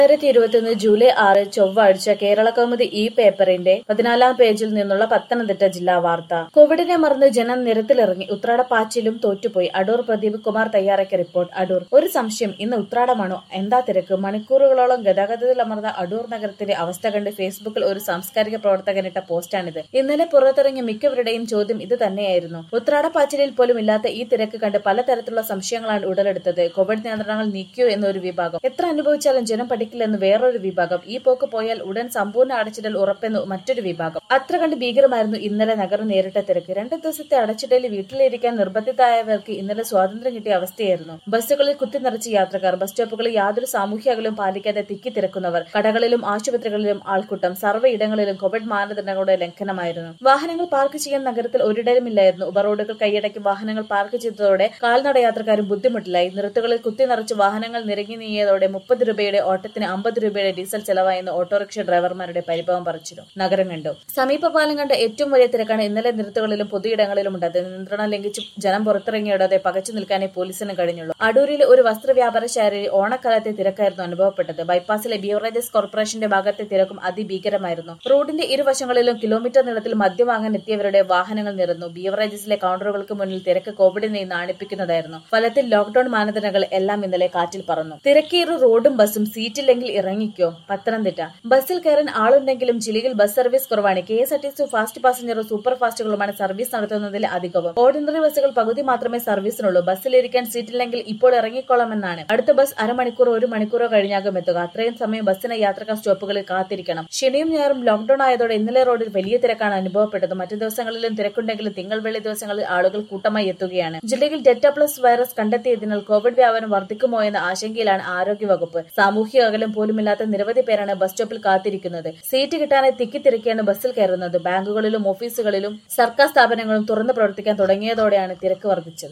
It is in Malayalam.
രണ്ടായിരത്തി ഇരുപത്തിയൊന്ന് ജൂലൈ ആറ് ചൊവ്വാഴ്ച കേരള കൗമുദി ഈ പേപ്പറിന്റെ പതിനാലാം പേജിൽ നിന്നുള്ള പത്തനംതിട്ട ജില്ലാ വാർത്ത കോവിഡിനെ മറന്ന് ജനം നിരത്തിലിറങ്ങി ഉത്രാടപ്പാച്ചിലും തോറ്റുപോയി അടൂർ പ്രദീപ് കുമാർ തയ്യാറാക്കിയ റിപ്പോർട്ട് അടൂർ ഒരു സംശയം ഇന്ന് ഉത്രാടമാണോ എന്താ തിരക്ക് മണിക്കൂറുകളോളം ഗതാഗതത്തിലമർന്ന അടൂർ നഗരത്തിന്റെ അവസ്ഥ കണ്ട് ഫേസ്ബുക്കിൽ ഒരു സാംസ്കാരിക പ്രവർത്തകനിട്ട പോസ്റ്റാണിത് ഇന്നലെ പുറത്തിറങ്ങിയ മിക്കവരുടെയും ചോദ്യം ഇത് തന്നെയായിരുന്നു ഉത്രാടപ്പാച്ചിലിൽ പോലും ഇല്ലാത്ത ഈ തിരക്ക് കണ്ട് പലതരത്തിലുള്ള സംശയങ്ങളാണ് ഉടലെടുത്തത് കോവിഡ് നിയന്ത്രണങ്ങൾ നീക്കിയോ എന്നൊരു വിഭാഗം എത്ര അനുഭവിച്ചാലും ജനം പഠിക്കില്ലെന്ന് വേറൊരു വിഭാഗം ഈ പോക്ക് പോയാൽ ഉടൻ സമ്പൂർണ്ണ അടച്ചിടൽ ഉറപ്പെന്ന് മറ്റൊരു വിഭാഗം അത്ര കണ്ട് ഭീകരമായിരുന്നു ഇന്നലെ നഗരം നേരിട്ട തിരക്ക് രണ്ട് ദിവസത്തെ അടച്ചിടലിൽ വീട്ടിലിരിക്കാൻ നിർബന്ധിതരായവർക്ക് ഇന്നലെ സ്വാതന്ത്ര്യം കിട്ടിയ അവസ്ഥയായിരുന്നു ബസ്സുകളിൽ കുത്തിനിറച്ച് യാത്രക്കാർ ബസ് സ്റ്റോപ്പുകളിൽ യാതൊരു സാമൂഹ്യ അകലവും പാലിക്കാതെ തിക്കി തിരക്കുന്നവർ കടകളിലും ആശുപത്രികളിലും ആൾക്കൂട്ടം സർവ്വയിടങ്ങളിലും കോവിഡ് മാനദണ്ഡങ്ങളുടെ ലംഘനമായിരുന്നു വാഹനങ്ങൾ പാർക്ക് ചെയ്യാൻ നഗരത്തിൽ ഒരിടലുമില്ലായിരുന്നു ഉപറോഡുകൾ കൈയടക്കി വാഹനങ്ങൾ പാർക്ക് ചെയ്തതോടെ കാൽനട യാത്രക്കാരും ബുദ്ധിമുട്ടിലായി നിരത്തുകളിൽ കുത്തിനിറച്ച് വാഹനങ്ങൾ നിരങ്ങി നീങ്ങിയതോടെ മുപ്പത് രൂപയുടെ ഓട്ടത്തിന് അമ്പത് രൂപയുടെ ഡീസൽ ചെലവായെന്ന് ഓട്ടോറിക്ഷ ഡ്രൈവർമാരുടെ പരിഭവം പറിച്ചിരുന്നു നഗരം കണ്ടു സമീപപാലം കണ്ട ഏറ്റവും വലിയ തിരക്കാണ് ഇന്നലെ നിരത്തുകളിലും പൊതുയിടങ്ങളിലും ഉണ്ടായത് നിയന്ത്രണം ലംഘിച്ച് ജനം പുറത്തിറങ്ങിയോടെ പകച്ചു നിൽക്കാനേ പോലീസിന് കഴിഞ്ഞുള്ളൂ അടൂരിലെ ഒരു വസ്ത്രവ്യാപാരശാലയിൽ ഓണക്കാലത്തെ തിരക്കായിരുന്നു അനുഭവപ്പെട്ടത് ബൈപ്പാസിലെ ബീവറേജസ് കോർപ്പറേഷന്റെ ഭാഗത്തെ തിരക്കും അതിഭീകരമായിരുന്നു റോഡിന്റെ ഇരുവശങ്ങളിലും കിലോമീറ്റർ നീളത്തിൽ മദ്യം വാങ്ങാൻ എത്തിയവരുടെ വാഹനങ്ങൾ നിറഞ്ഞു ബീവറേജസിലെ കൌണ്ടറുകൾക്ക് മുന്നിൽ തിരക്ക് കോവിഡിനെ നാണിപ്പിക്കുന്നതായിരുന്നു ഫലത്തിൽ ലോക്ഡൌൺ മാനദണ്ഡങ്ങൾ എല്ലാം ഇന്നലെ കാറ്റിൽ പറന്നു തിരക്കേറും റോഡും ബസ്സും സീറ്റില്ലെങ്കിൽ ഇറങ്ങിക്കോ പത്തനംതിട്ട ബസ്സിൽ കയറാൻ ആളുണ്ടെങ്കിലും ജില്ലയിൽ ബസ് സർവീസ് കുറവാണ് K S R T C fast പാസഞ്ചറും സൂപ്പർ ഫാസ്റ്റുകളുമാണ് സർവീസ് നടത്തുന്നതിൽ അധികവും ഓർഡിനറി ബസ്സുകൾ പകുതി മാത്രമേ സർവീസിനുള്ളൂ ബസ്സിലിരിക്കാൻ സീറ്റില്ലെങ്കിൽ ഇപ്പോൾ ഇറങ്ങിക്കോളാമെന്നാണ് അടുത്ത ബസ് അരമണിക്കൂറോ ഒരു മണിക്കൂറോ കഴിഞ്ഞാകും എത്തുക അത്രയും സമയം ബസ്സിന് യാത്രക്കാർ സ്റ്റോപ്പുകളിൽ കാത്തിരിക്കണം ശനിയും ഞായറും ലോക്ഡൌൺ ആയതോടെ ഇന്നലെ റോഡിൽ വലിയ തിരക്കാണ് അനുഭവപ്പെട്ടത് മറ്റു ദിവസങ്ങളിലും തിരക്കുണ്ടെങ്കിലും തിങ്കൾ വെള്ളി ദിവസങ്ങളിൽ ആളുകൾ കൂട്ടമായി എത്തുകയാണ് ജില്ലയിൽ ഡെറ്റ പ്ലസ് വൈറസ് കണ്ടെത്തിയതിനാൽ കോവിഡ് വ്യാപനം വർദ്ധിക്കുമോ എന്ന ആശങ്കയിലാണ് ആരോഗ്യവകുപ്പ് സാമൂഹിക അകലം പോലുമില്ലാത്ത നിരവധി പേരാണ് ബസ് സ്റ്റോപ്പിൽ കാത്തിരിക്കുന്നത് സീറ്റ് കിട്ടാനായി തിക്കിത്തിരക്കിയാണ് ബസ്സിൽ കയറുന്നത് ബാങ്കുകളിലും ഓഫീസുകളിലും സർക്കാർ സ്ഥാപനങ്ങളും തുറന്നു പ്രവർത്തിക്കാൻ തുടങ്ങിയതോടെയാണ് തിരക്ക് വർദ്ധിച്ചത്